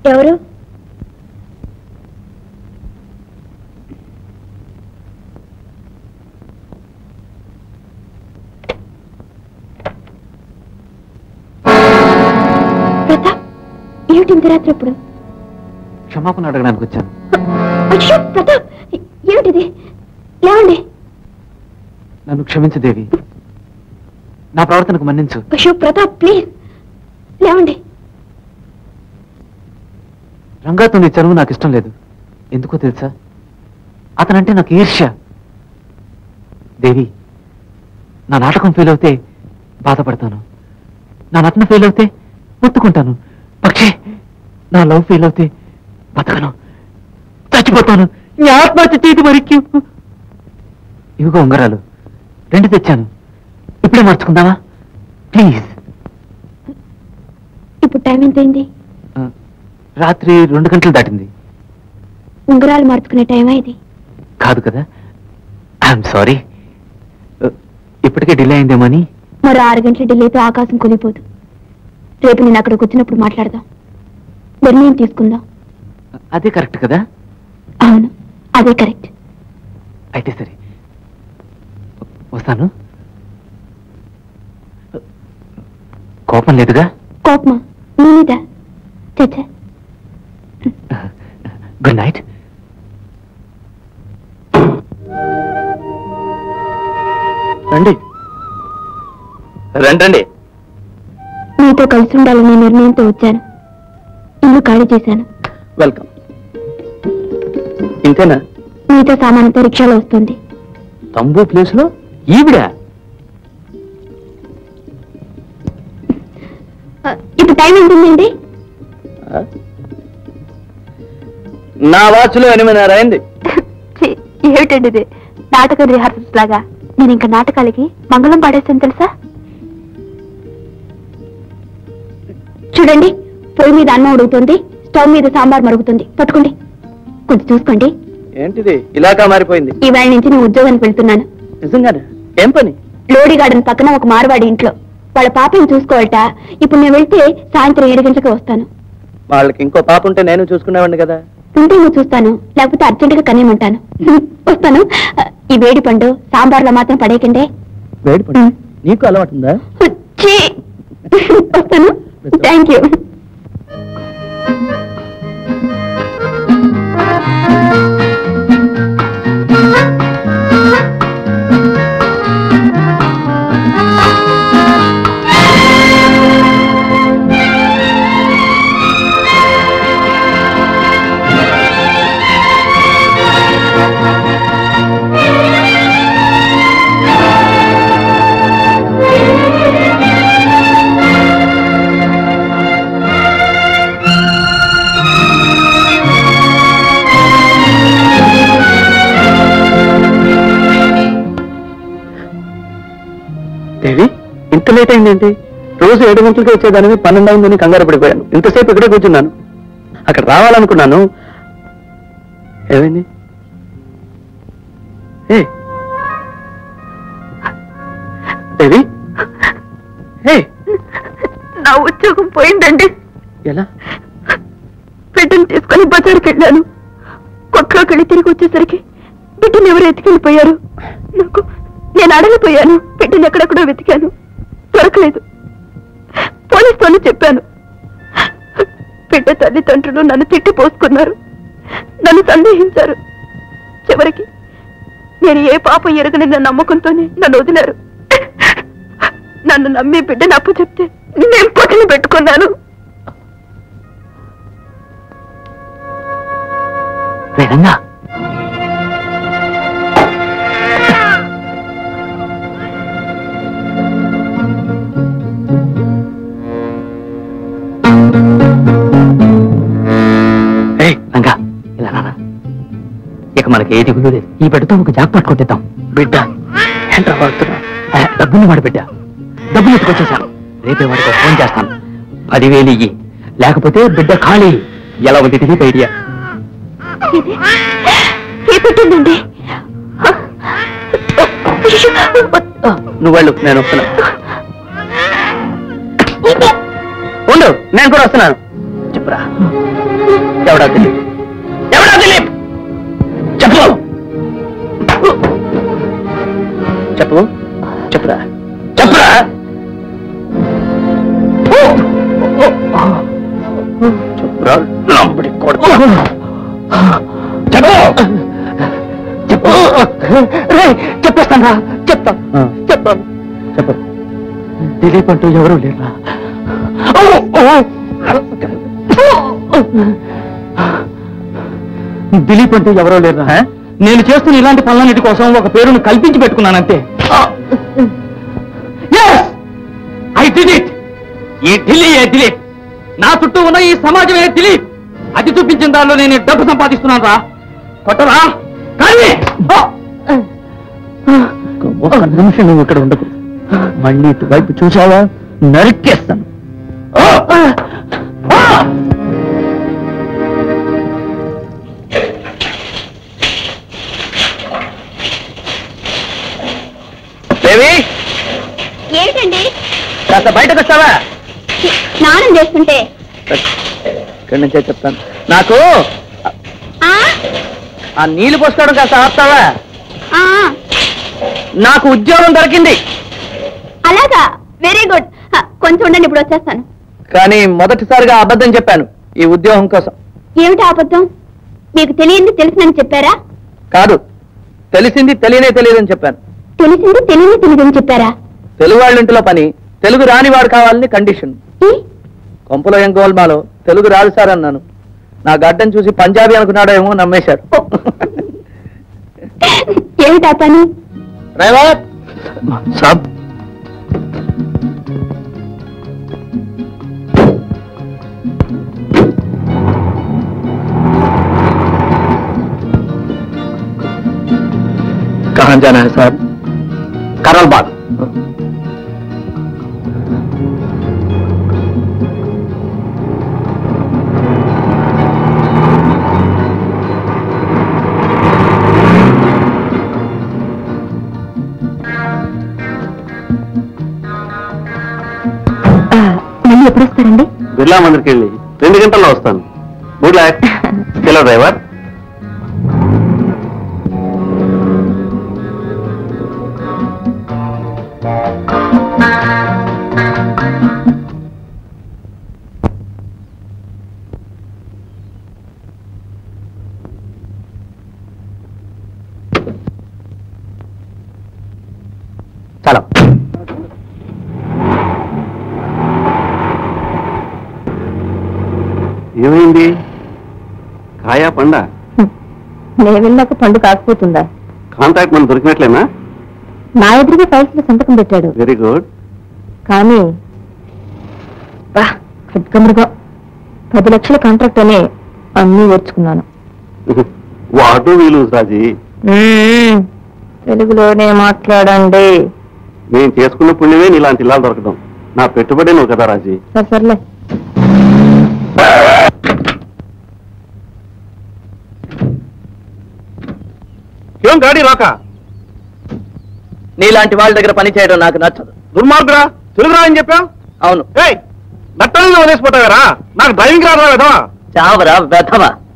ఎవరు ప్రతాప్ ఏమిటి ఇంత రాత్రి ఇప్పుడు క్షమాపణ అడగడానికి వచ్చాను అయ్యో ప్రతాప్ ఏమిటిది లేవండి నన్ను క్షమించు దేవి నా ప్రవర్తనకు మన్నించు అయ్యో ప్రతాప్ ప్లీజ్ లేవండి రంగాతో నీ చదువు నాకు ఇష్టం లేదు ఎందుకో తెలుసా అతనంటే నాకు ఈర్ష్య దేవి నా నాటకం ఫెయిల్ అవుతే బాధపడతాను నా నటన ఫెయిల్ అవుతే ఒత్తుకుంటాను പക്ഷേ నా లవ్ ఫెయిల్ అవుతే బతకను చచ్చిపోతాను నీ ఆత్మహత్య చేతి వరకు ఇవిగో ఉంగరాలు రెండు తెచ్చాను ఇప్పుడే మార్చుకుందామా ప్లీజ్ ఇప్పుడు టైం ఎంత అయింది రాత్రి రెండు గంటలు దాటింది ఉంగరాలు మార్చుకునే టైం ఇది కాదు కదా ఐఎమ్ సారీ ఇప్పటికే డిలే అయిందేమో అని మరో ఆరు గంటల ఢిల్లీతో ఆకాశం కొలిపోదు రేపు నేను అక్కడికి వచ్చినప్పుడు మాట్లాడదాం నిర్ణయం తీసుకుందాం అదే కరెక్ట్ కదా అవును అదే కరెక్ట్ అయితే సరే వస్తాను కోపం లేదుగా కోపమా నీ మీద చచ్చా గుడ్ నైట్ రండి రండి నీతో కలిసి ఉండాలనే నిర్ణయంతో వచ్చాను ఇల్లు ఖాళీ చేశాను వెల్కమ్ ఇంతేనా నీతో సామానంతో రిక్షాలో వస్తుంది తంబూ ప్లేస్ లో ఈవిడ ఆ, ఇప్పుడు టైం ఎంతుందండి నా వాచ్లో ఎనిమిదిన్నర అయింది ఛీ, ఏమిటండి ఇది నాటకం రిహార్సల్స్ లాగా నేను ఇంకా నాటకాలకి మంగళం పాడేస్తాను తెలుసా చూడండి పొయ్యి మీద అన్నం ఉడుగుతుంది స్టవ్ మీద సాంబార్ మరుగుతుంది పట్టుకోండి కొంచెం చూసుకోండి ఏంటిది ఇలాగా మారిపోయింది ఈవేళ నుంచి నేను ఉద్యోగానికి వెళ్తున్నాను నిజంగానే ఏం పని లోడి గార్డెన్ పక్కన ఒక మార్వాడి ఇంట్లో వాళ్ళ పాపని చూసుకోవాలట ఇప్పుడు నేను వెళ్తే సాయంత్రం ఏడు గంటలకు వస్తాను వాళ్ళకి ఇంకో పాప ఉంటే నేను చూసుకునేవాడిని కదా ఉంటే నువ్వు చూస్తాను లేకపోతే అర్జెంటుగా కనేయమంటాను వస్తాను ఈ వేడి పండు సాంబార్లో మాత్రం పడేకండే వేడి పని నీకు అలవాటు ఉందా ఛీ! వస్తాను థ్యాంక్ యూ దేవి ఇంత లేట్ అయిందేంటి రోజు ఏడు గంటలకి వచ్చేదానివి పన్నెండు అయిందని కంగారు పడిపోయాను ఇంతసేపు ఇక్కడే కూర్చున్నాను అక్కడ రావాలనుకున్నాను ఏమైంది ఏ దేవి ఏ నా ఉద్యోగం పోయిందండి ఎలా బిడ్డను తీసుకొని బజార్కి వెళ్ళాను కొట్లోకి వెళ్ళి తిరిగి వచ్చేసరికి బిడ్డను ఎవరు ఎత్తుకెళ్ళిపోయారు నాకు నేను అడలిపోయాను బిడ్డను ఎక్కడెక్కడో వెతికాను దొరకలేదు పోలీసుతోనే చెప్పాను బిడ్డ తల్లిదండ్రులు నన్ను తిట్టి పోసుకున్నారు నన్ను సందేహించారు చివరికి నేను ఏ పాపం ఎరగని నా నమ్మకంతోనే నన్ను వదిలారు నన్ను నమ్మి బిడ్డను అప్పు చెప్తే నేను పొట్టను పెట్టుకున్నాను వేగంగా ఏయ్, రంగా ఇలా రారా ఇక మనకి ఏ దిగులు లేదు ఈ బిడ్డతో ఒక జాక్ పట్టుకొట్టేద్దాం బిడ్డ ఏంట్రా వాడుతున్నా డబ్బులు వాడి బిడ్డ డబ్బులు ఎత్తుకొచ్చేసాను రేపే వాడికి ఒక ఫోన్ చేస్తాను పదివేలు ఇయ్యి లేకపోతే బిడ్డ ఖాళీ ఎలా ఉంది తెలియదు ఐడియా ఇది ఏ పెట్టిందండి నువ్వు వెళ్ళు నేను వస్తున్నా ఉండు నేను కూడా వస్తున్నాను చెప్పురా ఎవడా దిలీప్ ఎవడా దిలీప్ చెప్పు చెప్పు చెప్పురా చెప్పురా చెప్పురా లంబడి కొడుకు చెప్పు చెప్పు రే చెప్పేస్తాను చెప్తాను చెప్తాను చెప్పు దిలీప్ అంటూ ఎవరూ లేరా దిలీప్ అంటూ ఎవరో లేరా ఆ? నేను చేస్తున్న ఇలాంటి పనులన్నిటి కోసం ఒక పేరును కల్పించి పెట్టుకున్నానంతే ఐ డిడ్ ఇట్ ఈ ఢిల్లీ ఏ దిలీప్ నా చుట్టూ ఉన్న ఈ సమాజమే దిలీప్ అది చూపించిన దానిలో నేను డబ్బు సంపాదిస్తున్నాను రా కొట్టరా కానీ ఒక్క నిమిషం నువ్వు ఇక్కడ ఉండకు మళ్ళీ ఇటువైపు చూసావా నరికేస్తాను దేవి ఏంటండి కాస్త బయటకు వస్తావా స్నానం చేస్తుంటే ఇక్కడి నుంచే చెప్తాను నాకు ఆ ఆ నీళ్లు పోసుకోవడం కాస్త ఆపుతావా ఆ నాకు ఉద్యోగం దొరికింది అలాగా వెరీ గుడ్ కొంచెం ఉండండి ఇప్పుడు వచ్చేస్తాను కానీ మొదటిసారిగా అబద్ధం చెప్పాను ఈ ఉద్యోగం కోసం ఏమిటి అబద్ధం మీకు తెలియంది తెలిసిందని చెప్పారా కాదు తెలిసింది తెలియనే తెలియదని చెప్పాను తెలిసింది తెలియని తెలియదని చెప్పారా తెలుగు వాళ్ళ ఇంట్లో పని తెలుగు రాని వాడు కావాలని కండిషన్ ఏ? కొంపలో ఏం గోల్మాలో తెలుగు రాదు సార్ అన్నాను నా గడ్డం చూసి పంజాబీ అనుకున్నాడేమో నమ్మేశారు ఏమిటా పని డ్రైవర్ సాబ్ कहाँ जाना है साहब करल बाग మళ్ళీ ఎప్పుడు వస్తారండి బిర్లా మందిర్కి వెళ్ళి రెండు గంటల్లో వస్తాను గుడ్ లక్ హలో డ్రైవర్ चलो ఏమైంది కాయా పండ నేను వెళ్ళాక పండు కాకపోతుందా కాంటాక్ట్ మనం దొరికినట్లేనా నా ఎదురుగా ఫైల్స్ లో సంతకం పెట్టాడు వెరీ గుడ్ కానీ బా ఖడ్గమృగం పది లక్షల కాంట్రాక్ట్ అనే అన్నీ నేర్చుకున్నాను వాటు వీలు రాజీ తెలుగులోనే మాట్లాడండి నేను చేసుకున్న పుణ్యమే నీలాంటి ఇల్లాలు దొరకడం నా పెట్టుబడి నువ్వు కదా రాజీ సరే సర్లే ఏం గాడి రాక నీలాంటి వాళ్ళ దగ్గర పని చేయడం నాకు నచ్చదు దుర్మార్గురా తెలుగు రా అని చెప్పావు అవును ఏయ్ నట్టని వదిలేసిపోతావారా నాకు డ్రైవింగ్ రాదా కదా చావరా వెధవ